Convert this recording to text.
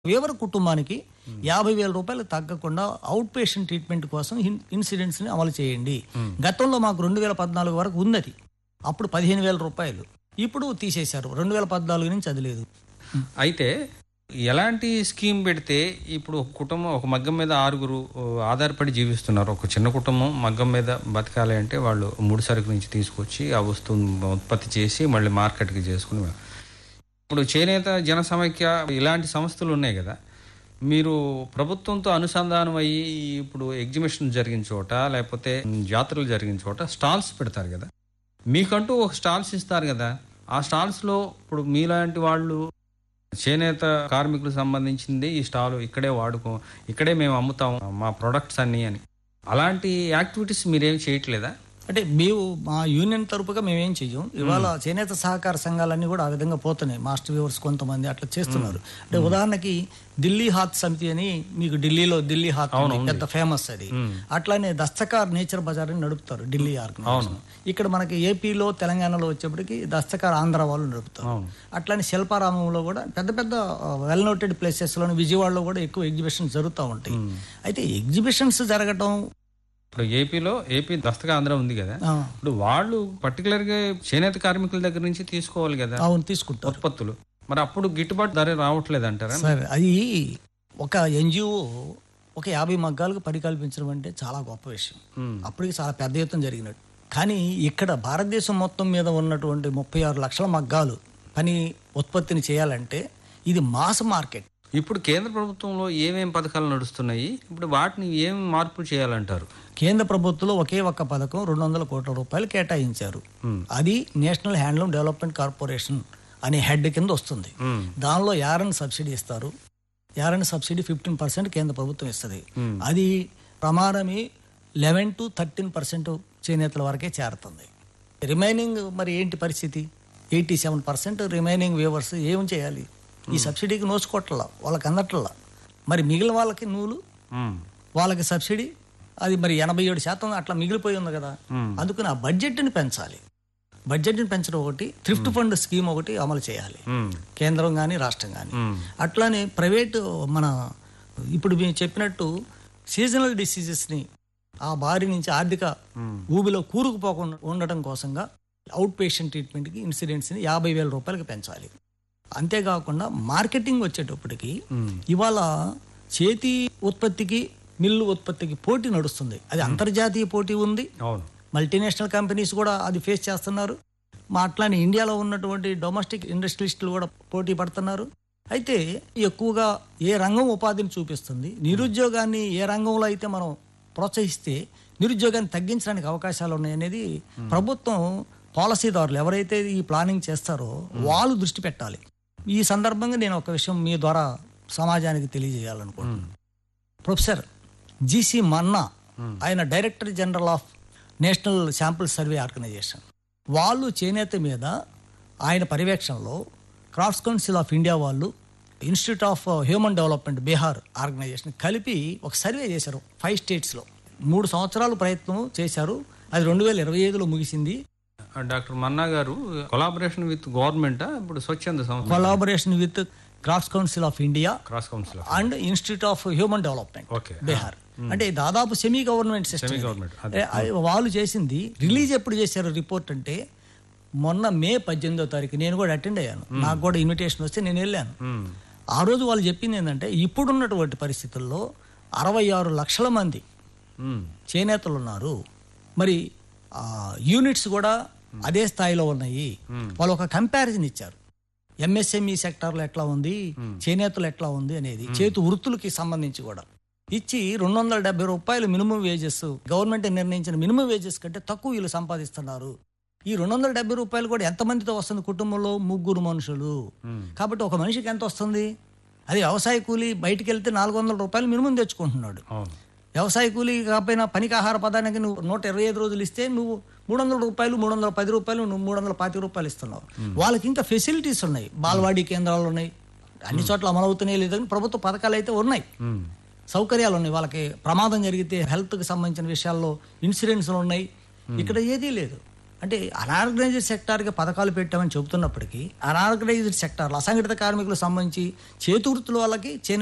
Waiver కుటుంబానికి యాభై వేల రూపాయలు తగ్గకుండా అవుట్ పేషెంట్ ట్రీట్మెంట్ కోసం ఇన్- ఇన్సూరెన్స్ ని అమలు చేయండి గతంలో మాకు రెండు వేల పద్నాలుగు వరకు ఉన్నది అప్పుడు పదిహేను వేల రూపాయలు ఇప్పుడు తీసేశారు రెండు వేల పద్నాలుగు నుంచి అది లేదు అయితే ఎలాంటి స్కీమ్ పెడితే ఇప్పుడు ఒక కుటుంబం ఒక మగ్గం మీద ఆరుగురు ఓ, ఆధారపడి జీవిస్తున్నారు ఒక చిన్న కుటుంబం మగ్గం మీద బతకాలి అంటే వాళ్ళు ముడి సరుకు నుంచి తీసుకొచ్చి ఆ వస్తువుని ఉత్పత్తి చేసి మళ్ళీ మార్కెట్కి చేసుకుని ఇప్పుడు చేనేత జన సమైక్య ఇలాంటి సంస్థలు ఉన్నాయి కదా మీరు ప్రభుత్వంతో అనుసంధానం అయ్యి ఇప్పుడు ఎగ్జిబిషన్ జరిగిన చోట లేకపోతే జాతరలు జరిగిన చోట స్టాల్స్ పెడతారు కదా మీకంటూ ఒక స్టాల్స్ ఇస్తారు కదా ఆ స్టాల్స్ లో ఇప్పుడు మీలాంటి వాళ్ళు చేనేత కార్మికులకు సంబంధించింది ఈ స్టాల్ ఇక్కడే వాడుకో ఇక్కడే మేము అమ్ముతాం మా ప్రొడక్ట్స్ అన్ని అని అలాంటి యాక్టివిటీస్ మీరేం చేయట్లేదా అంటే మేము మా యూనియన్ తరపుగా మేమేం చెయ్యం ఇవాళ చేనేత సహకార సంఘాలన్నీ కూడా ఆ విధంగా పోతున్నాయి మాస్టర్ వ్యూవర్స్ కొంతమంది అట్లా చేస్తున్నారు అంటే ఉదాహరణకి ఢిల్లీ హాత్ సమితి అని మీకు ఢిల్లీలో ఢిల్లీ హాత్ ఉంది, పెద్ద ఫేమస్ అది అట్లానే దస్తకార్ నేచర్ బజార్ అని నడుపుతారు ఢిల్లీ ఆర్గనైజేషన్ ఇక్కడ మనకి ఏపీలో తెలంగాణలో వచ్చేప్పటికి దస్తకార్ ఆంధ్ర వాళ్ళు నడుపుతారు అవును. అట్లానే శిల్పారామంలో కూడా పెద్ద పెద్ద వెల్ నోటెడ్ ప్లేసెస్ లోని విజయవాడలో కూడా ఎక్కువ ఎగ్జిబిషన్స్ జరుగుతూ ఉంటాయి అయితే ఎగ్జిబిషన్స్ జరగటం ఇప్పుడు ఏపీలో ఏపీ దస్తక ఆంధ్ర ఉంది కదా ఆ, ఇప్పుడు వాళ్ళు పర్టికులర్ గా చేనేత కార్మికుల దగ్గర నుంచి తీసుకోవాలి కదా అవును తీసుకుంటారు ఉత్పత్తులు మరి అప్పుడు గిట్టుబాటు ధర రావట్లేదు అంటారా సరే అది ఒక ఎన్జిఓ ఒక యాభై మగ్గాలకు పని కల్పించడం అంటే చాలా గొప్ప విషయం మ్మ్. అప్పటికి చాలా పెద్ద ఎత్తున జరిగినట్టు కానీ ఇక్కడ భారతదేశం మొత్తం మీద ఉన్నటువంటి ముప్పై ఆరు లక్షల మగ్గాలు పని ఉత్పత్తిని చేయాలంటే ఇది మాస్ మార్కెట్ ఇప్పుడు కేంద్ర ప్రభుత్వంలో ఏమేం పథకాలు నడుస్తున్నాయి ఇప్పుడు వాటిని ఏం మార్పులు చేయాలంటారు కేంద్ర ప్రభుత్వంలో ఒకే ఒక్క పథకం రెండు వందల కోట్ల రూపాయలు కేటాయించారు మ్మ్. అది నేషనల్ హ్యాండ్లూమ్ డెవలప్మెంట్ కార్పొరేషన్ అనే హెడ్ కింద వస్తుంది మ్మ్. దానిలో యారన్ సబ్సిడీ ఇస్తారు యారన్ సబ్సిడీ ఫిఫ్టీన్ పర్సెంట్ కేంద్ర ప్రభుత్వం ఇస్తుంది మ్మ్. అది ప్రమాణమి లెవెన్ టు థర్టీన్ పర్సెంట్ చేనేతల వరకే చేరుతుంది రిమైనింగ్ మరి ఏంటి పరిస్థితి eighty seven percent remaining weavers ఏం చేయాలి ఈ సబ్సిడీకి నోచుకోవట్లా వాళ్ళకి అందట్లా మరి మిగిలిన వాళ్ళకి నూలు మ్మ్. వాళ్ళకి సబ్సిడీ అది మరి ఎనభై ఏడు శాతం అట్లా మిగిలిపోయి ఉంది కదా మ్మ్. అందుకని ఆ బడ్జెట్ని పెంచాలి బడ్జెట్ని పెంచడం ఒకటి థ్రిఫ్ట్ ఫండ్ స్కీమ్ ఒకటి అమలు చేయాలి మ్మ్. కేంద్రం కానీ రాష్ట్రం కానీ మ్మ్. అట్లానే ప్రైవేటు మన ఇప్పుడు మేము చెప్పినట్టు సీజనల్ డిసీజెస్ని ఆ బారి నుంచి ఆర్థిక మ్మ్. ఊబిలో కూరుకుపోకుండా ఉండటం కోసంగా అవుట్ పేషెంట్ ట్రీట్మెంట్కి ఇన్సూరెన్స్ని యాభై వేల రూపాయలకి పెంచాలి అంతేకాకుండా మార్కెటింగ్ వచ్చేటప్పటికి మ్మ్. ఇవాళ చేతి ఉత్పత్తికి మిల్లు ఉత్పత్తికి పోటీ నడుస్తుంది అది అంతర్జాతీయ పోటీ ఉంది అవును మల్టీనేషనల్ కంపెనీస్ కూడా అది ఫేస్ చేస్తున్నారు మా అట్లానే ఇండియాలో ఉన్నటువంటి డొమెస్టిక్ ఇండస్ట్రియలిస్టులు కూడా పోటీ పడుతున్నారు అయితే ఎక్కువగా ఏ రంగం ఉపాధిని చూపిస్తుంది నిరుద్యోగాన్ని ఏ రంగంలో అయితే మనం ప్రోత్సహిస్తే నిరుద్యోగాన్ని తగ్గించడానికి అవకాశాలు ఉన్నాయనేది ప్రభుత్వం పాలసీదారులు ఎవరైతే ఈ ప్లానింగ్ చేస్తారో వాళ్ళు దృష్టి పెట్టాలి ఈ సందర్భంగా నేను ఒక విషయం మీ ద్వారా సమాజానికి తెలియజేయాలనుకుంటున్నాను ప్రొఫెసర్ జిసి మన్నా ఆయన director general of national sample survey organisation వాళ్ళు చేనేత మీద ఆయన పర్యవేక్షణలో క్రాఫ్ట్స్ కౌన్సిల్ ఆఫ్ ఇండియా వాళ్ళు institute of human development Bihar organisation కలిపి ఒక సర్వే చేశారు ఫైవ్ స్టేట్స్లో మూడు సంవత్సరాలు ప్రయత్నం చేశారు అది రెండు వేల ఇరవై ఐదులో ముగిసింది డాక్టర్ మన్నా గారు కొలాబరేషన్ విత్ గవర్నమెంట్ ఇప్పుడు స్వచ్ఛంద సంస్థ collaboration with crafts council of India cross council and institute of human development okay Bihar అంటే దాదాపు semi government system semi government ఏ, ఆ, వాళ్ళు చేసింది రిలీజ్ ఎప్పుడు చేశారు రిపోర్ట్ అంటే మొన్న మే పద్దెనిమిదో తారీఖు నేను కూడా అటెండ్ అయ్యాను నాకు కూడా ఇన్విటేషన్ వస్తే నేను వెళ్ళాను ఆ రోజు వాళ్ళు చెప్పింది ఏంటంటే ఇప్పుడున్నటువంటి పరిస్థితుల్లో అరవై ఆరు లక్షల మంది చేనేతలు ఉన్నారు మరి ఆ, యూనిట్స్ కూడా అదే స్థాయిలో ఉన్నాయి వాళ్ళు ఒక కంపారిజన్ ఇచ్చారు ఎంఎస్ఎంఈ సెక్టార్లో ఎట్లా ఉంది చేనేతలు ఎట్లా ఉంది అనేది చేతి వృత్తులకి సంబంధించి కూడా ఇచ్చి రెండు వందల డెబ్బై రూపాయలు మినిమం వేజెస్ గవర్నమెంట్ నిర్ణయించిన మినిమం వేజెస్ కంటే తక్కువ వీళ్ళు సంపాదిస్తున్నారు ఈ రెండు వందల డెబ్బై రూపాయలు కూడా ఎంతమందితో వస్తుంది కుటుంబంలో ముగ్గురు మనుషులు కాబట్టి ఒక మనిషికి ఎంత వస్తుంది అది వ్యవసాయ కూలి బయటికి వెళ్తే నాలుగు వందల రూపాయలు మినిమం తెచ్చుకుంటున్నాడు అవును వ్యవసాయ కూలీ కాకపోయినా పనికి ఆహార పదానికి నువ్వు నూట ఇరవై ఐదు రోజులు ఇస్తే నువ్వు మూడు వందల రూపాయలు మూడు వందల పది రూపాయలు నువ్వు మూడు వందల పాతి రూపాయలు ఇస్తున్నావు వాళ్ళకి ఇంకా ఫెసిలిటీస్ ఉన్నాయి బాలవాడీ కేంద్రాలు ఉన్నాయి అన్ని చోట్ల అమలవుతున్నాయి లేదని ప్రభుత్వ పథకాలు అయితే ఉన్నాయి మ్మ్. సౌకర్యాలు ఉన్నాయి వాళ్ళకి ప్రమాదం జరిగితే హెల్త్కి సంబంధించిన విషయాల్లో ఇన్సూరెన్స్లు ఉన్నాయి ఇక్కడ ఏదీ లేదు అంటే అనార్గనైజ్డ్ సెక్టార్కి పథకాలు పెట్టామని చెబుతున్నప్పటికీ అనార్గనైజ్డ్ సెక్టార్లు అసంఘటిత కార్మికులకు సంబంధించి చేతి వృత్తుల వాళ్ళకి చేనేత